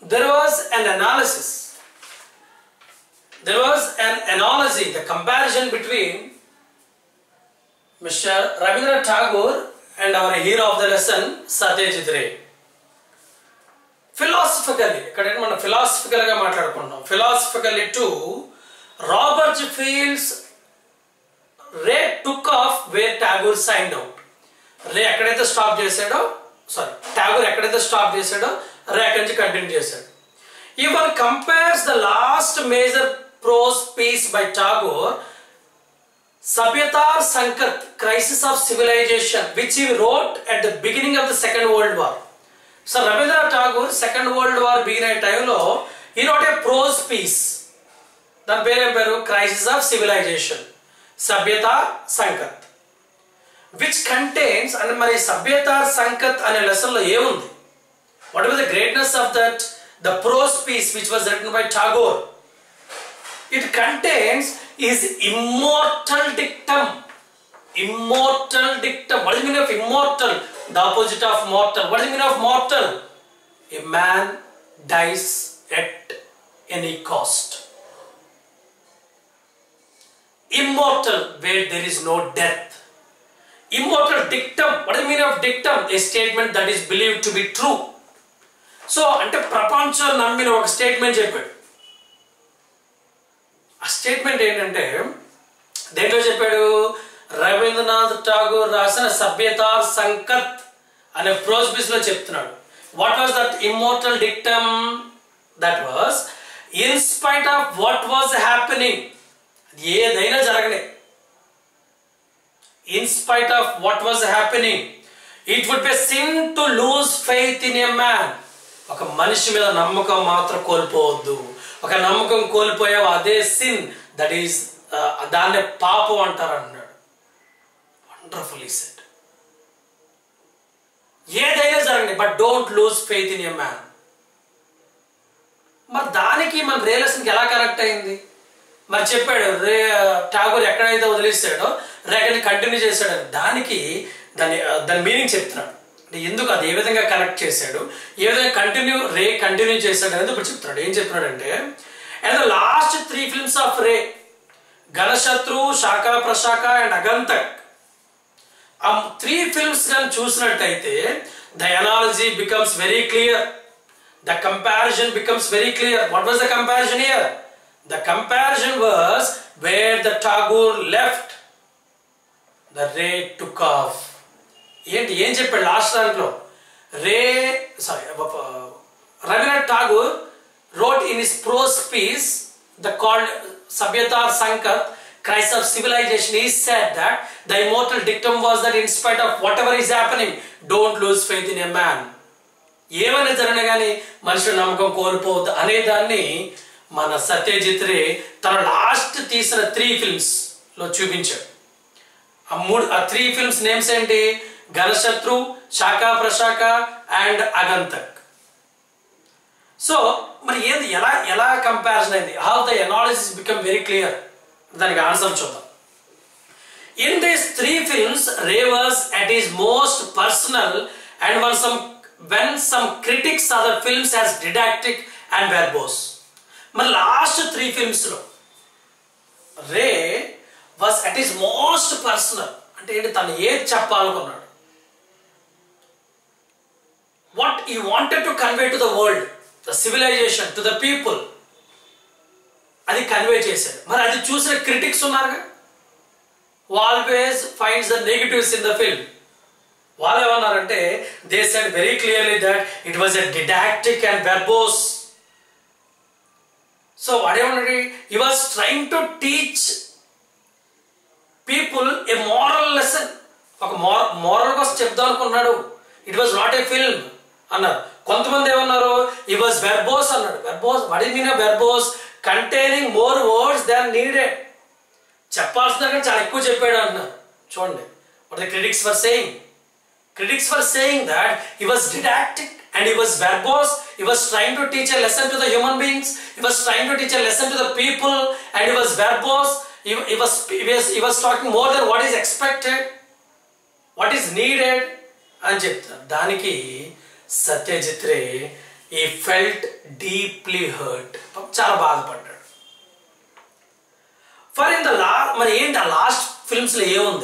there was an analysis. There was an analogy, the comparison between Mr. Rabindranath Tagore and our hero of the lesson, Satyajit Ray. ఫిలాసఫికల్లీ ఇక్కడ మనం ఫిలాసఫికల్గా మాట్లాడుకుంటున్నాం philosophically to Robert Fields Ray took off where Tagore sign out Ray ఎక్కడైతే stop చేశాడో sorry Tagore ఎక్కడైతే stop చేశాడో రే అక్కడి నుంచి కంటిన్యూ చేశాడు even compares the last major prose piece by Tagore Sabhyatar Sankat crisis of civilisation which he wrote at the beginning of the second world war so Rabindranath Tagore second world war begin అయ్యే టైంలో ఈ wrote a pros piece దాని పేరు ఏం పేరు crisis of civilisation సభ్యత సంకత్ which contains and మరి సభ్యత సంకత్ అనే లెసన్లో ఏముంది what was the greatness of that the prose piece which was written by Tagore it contains his immortal dictum immortal dictum. What is the meaning of immortal? The opposite of mortal. What is the meaning of mortal? A man dies at any cost. Immortal, where there is no death. Immortal dictum. What is the meaning of dictum? A statement that is believed to be true. So అంటే ప్రపంచం నమ్మిన ఒక statement చెప్పాడు ఆ statement ఏంటంటే దేంట్లో చెప్పాడు రవీంద్రనాథ్ ఠాగూర్ రాసిన సభ్యతా సంకత్ అనే ప్రోస్బిస్ లో చెప్తున్నాడు what was that immortal dictum that was in spite of what was happening ఏదైనా జరగలే in spite of what was happening it would be sin to lose faith in a man ఒక మనిషి మీద నమ్మకం మాత్రం కోల్పోవద్దు ఒక నమ్మకం కోల్పోయావు అదే సిన్ దట్ ఈస్ దాన్ని పాపం అంటారు అన్నాడు వండర్ఫుల్ ఈ సెట్ ఏదైనా జరగండి but don't lose faith in a man మరి దానికి మన రియలైజేషన్కి ఎలా కరెక్ట్ అయింది మరి చెప్పాడు రే ఠాగూర్ ఎక్కడైతే వదిలేసాడో రేఖని కంటిన్యూ చేశాడు దానికి దాని దాని మీనింగ్ చెప్తున్నాడు అంటే ఎందుకు అది ఏ విధంగా కనెక్ట్ చేశాడు ఏ విధంగా కంటిన్యూ రే కంటిన్యూ చేశాడు అనేది ఇప్పుడు చెప్తున్నాడు ఏం చెప్తున్నాడంటే and the last three films of Ray Ganashatru Shakha Proshakha and Agantuk ఆ త్రీ ఫిల్మ్స్ కానీ చూసినట్టయితే the analogy becomes very clear the comparison becomes very clear what was the comparison here the comparison was where the Tagore left the Ray took off ఏంటి ఏం చెప్పాడు last దాంట్లో Ray sorry Rabindranath Tagore wrote in his prose piece, the called Sabyatar Sankat, Christ of Civilization, he said that the immortal dictum was that in spite of whatever is happening, don't lose faith in a man. ఏమైనా జరిగినా కానీ మనుషుల నమ్మకం కోల్పోవద్దు అనే దాన్ని మన సత్యజిత్ రే తన last తీసిన త్రీ ఫిల్మ్స్ లో చూపించాడు ఆ మూడు ఆ త్రీ ఫిల్మ్స్ నేమ్స్ ఏంటి ఘనశత్రు శాఖ ప్రశాఖ అండ్ అగంతక్ సో మరి ఏది ఎలా ఎలా కంపారిజన్ అయింది how the analysis become very clear దానికి ఆన్సర్ చూద్దాం in these three films Ray was at his most personal and one some when some critics other films as didactic and verbose మరి last three ఫిల్మ్స్లో Ray was at his most personal అంటే ఏంటి తను ఏది చెప్పాలనుకున్నాడు what he wanted to convey to the world the civilisation to the people అది convey చేశాడు మరి అది చూసిన క్రిటిక్స్ ఉన్నారుగా always finds the negatives in the film వాళ్ళు ఏమన్నారంటే they said very clearly that it was a didactic and verbose so వాడేమన్నాడు he was trying to teach people a moral lesson ఒక మోరల్ కోసం చెప్దాం అనుకున్నాడు it was not a film అన్నారు కొంతమంది ఏమన్నారు ఈ వాజ్ వెర్బోస్ అన్నాడు వెర్బోస్ వడి mean verbose containing more words than needed చెప్పాల్సిన కానీ చాలా ఎక్కువ చెప్పాడు అంటున్నారు చూడండి what the critics for saying critics were saying that he was didactic and he was verbose he was trying to teach a lesson to the human beings he was trying to teach a lesson to the people and he was verbose he, he was he was he was talking more than what is expected what is needed అని చెప్తారు దానికి సత్యజిత్ రే ఈ felt deeply hurt చాలా బాధపడ్డాడు for in the law మరి ఏంటి ఆ last ఫిల్మ్స్లో ఏముంది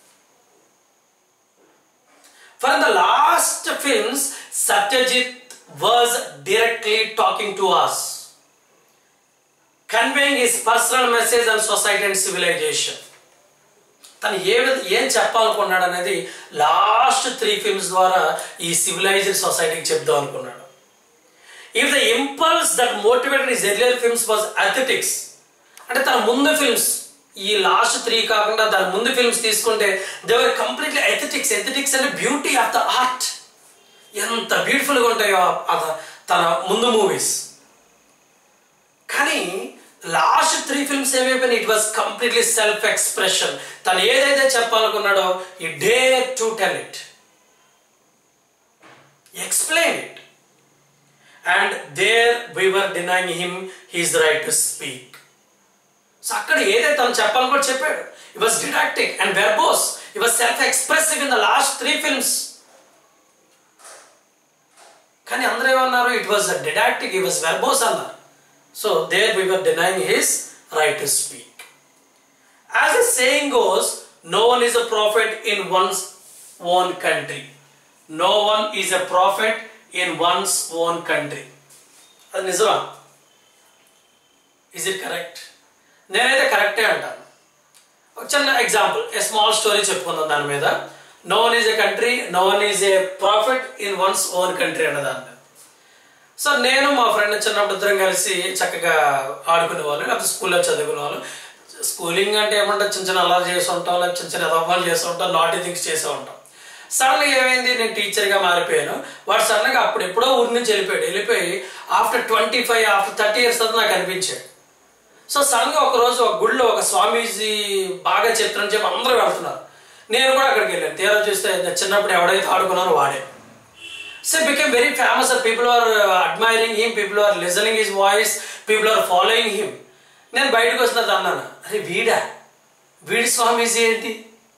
for in the last films Satyajit was directly talking to us conveying his personal message and society and civilisation తను ఏ విధ ఏం చెప్పాలనుకున్నాడు అనేది లాస్ట్ త్రీ ఫిల్మ్స్ ద్వారా ఈ సివిలైజ్డ్ సొసైటీకి చెప్దాం అనుకున్నాడు if the impulse that motivated his earlier films was aesthetics అంటే తన ముందు ఫిల్మ్స్ ఈ లాస్ట్ త్రీ కాకుండా దాని ముందు ఫిల్మ్స్ తీసుకుంటే దేవర్ కంప్లీట్లీ ఎథెటిక్స్ ఎథెటిక్స్ అంటే బ్యూటీ ఆఫ్ ద ఆర్ట్ ఎంత బ్యూటిఫుల్గా ఉంటాయో ఆ- తన ముందు మూవీస్ కానీ లాస్ట్ త్రీ ఫిల్మ్స్ ఏమైపోయినాయి it was completely self expression తను ఏదైతే చెప్పాలనుకున్నాడో he day to tell it explain it and there we were denying him his right to speak so అక్కడ ఏదైతే తను చెప్పాలని కూడా చెప్పాడు it was didactic and verbose it was self expressive in the last three films కానీ అందరూ ఏమన్నారు it was didactic it was verbose అన్నారు so there we were denying his right to speak as a saying goes no one is a prophet in one's own country no one is a prophet in one's own country అది నిజమా is it correct నేనైతే కరెక్టే అంటాను ఒక చిన్న example a small story చెప్పుకుందాం దాని మీద no one is a country no one is a prophet in one's own country అన్న దాని మీద సో నేను మా ఫ్రెండ్ చిన్నప్పుడు ఇద్దరం కలిసి చక్కగా ఆడుకునే వాళ్ళు లేకపోతే స్కూల్లో చదువుకునే వాళ్ళు స్కూలింగ్ అంటే ఏమంటే చిన్న చిన్న అల్లరి చేసి ఉంటాం లేకపోతే చిన్న చిన్న రవ్వాలు చేస్తూ ఉంటాం నాటి థింగ్స్ చేస్తూ ఉంటాం సడన్గా ఏమైంది నేను టీచర్గా మారిపోయాను వాడు సడన్గా అప్పుడు ఎప్పుడో ఊరి నుంచి వెళ్ళిపోయాడు వెళ్ళిపోయి after twenty five after thirty years తర్వాత నాకు అనిపించాడు సో సడన్గా ఒక రోజు ఒక గుడిలో ఒక స్వామీజీ బాగా చెప్తారని చెప్పి అందరూ వెళ్తున్నారు నేను కూడా అక్కడికి వెళ్ళాను తీరా చూస్తే నేను చిన్నప్పుడు ఎవడైతే ఆడుకున్నారో వాడే so became very famous people are admiring him people are listening his voice people are following him నేను బయటకు వచ్చినది అన్నాను అరే వీడా వీడి స్వామీజీ ఏంటి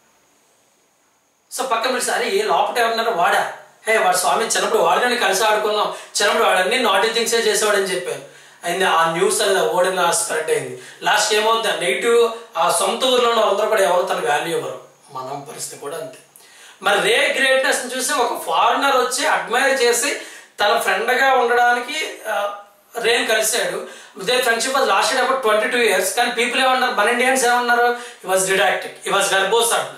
సో పక్కన పిలిచి అరే ఏ లోపట ఎవరున్నారో వాడా హే వాడు స్వామి చిన్నప్పుడు వాడిని కలిసి ఆడుకున్నాం చిన్నప్పుడు వాడన్నీ నాటి థింగ్సే చేసేవాడని చెప్పాను అయింది ఆ న్యూస్ అనేది ఆ ఓడిన స్ప్రెడ్ అయింది లాస్ట్ ఏమవుతుంది ఆ నెగిటివ్ ఆ సొంత ఊర్లో ఉన్న వాళ్ళందరూ కూడా ఎవరు తన వాల్యూ ఇవ్వరు మనం పరిస్థితి కూడా అంతే మరి రే గ్రేట్నెస్ చూసి ఒక ఫారినర్ వచ్చి అడ్మైర్ చేసి తన ఫ్రెండ్గా ఉండడానికి ఆ, రేన్ కలిశాడు they friendship was last about twenty two years కానీ పీపుల్ ఏమన్నారు మన ఇండియన్స్ ఏమన్నారు he was didactic he was verbose అంటున్నారు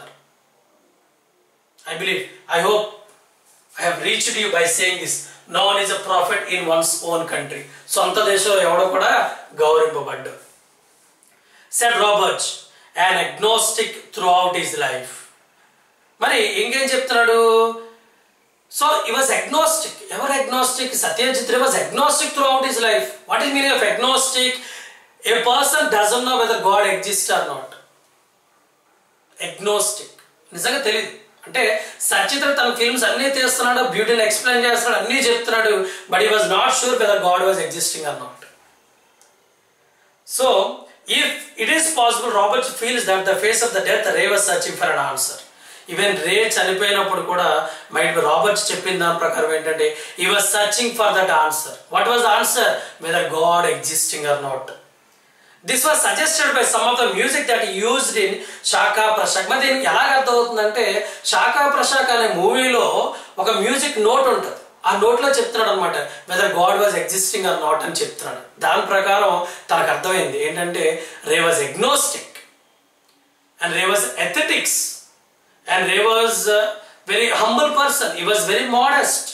I believe, I hope I have reached you by saying this. No one is a prophet in one's own country. సొంత దేశంలో ఎవడో కూడా గౌరవింపబడ్డు said Robert and agnostic throughout his life మరి ఇంకేం చెప్తున్నాడు so he was agnostic ఎవరు agnostic Satyajit was agnostic throughout his life what is meaning of agnostic a person doesn't know whether God exist or not agnostic నిజంగా తెలియదు అంటే సచిత్ర తన films అన్నీ తీస్తున్నాడు బ్యూటీని ఎక్స్ప్లెయిన్ చేస్తున్నాడు అన్నీ చెప్తున్నాడు but he was not sure whether God was existing or not so if it is possible Robert feels that the face of the death Ray was searching for an answer even Ray చనిపోయినప్పుడు కూడా might be Robert చెప్పిన దాని ప్రకారం ఏంటంటే he was searching for that answer what was the answer whether God existing or not this was suggested by some of the music that used in Shakha Proshakha మరి దీనికి ఎలాగ అర్థమవుతుందంటే శాఖా ప్రశాక్ అనే మూవీలో ఒక మ్యూజిక్ నోట్ ఉంటుంది ఆ నోట్లో చెప్తున్నాడు అనమాట whether God was existing or not అని చెప్తున్నాడు దాని ప్రకారం తనకు అర్థమైంది ఏంటంటే Ray was agnostic and Ray was aesthetics and Ray was very humble person he was very modest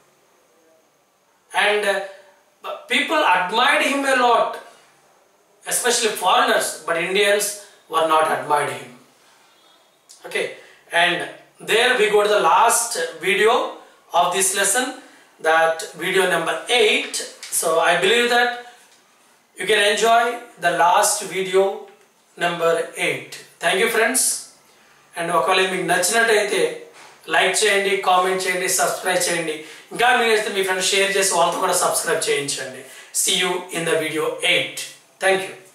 and people admired him a lot especially foreigners, but Indians were not admired him. Okay, and there we go to the last video of this lesson, that video number 8. So I believe that you can enjoy the last video number 8. Thank you friends. And ఒకవేళ మీకు నచ్చినట్టయితే like చేయండి comment చేయండి subscribe చేయండి ఇంకా మీరు మీ friends share చేసి వాళ్ళతో కూడా సబ్స్క్రైబ్ చేయించండి see you in the video eight thank you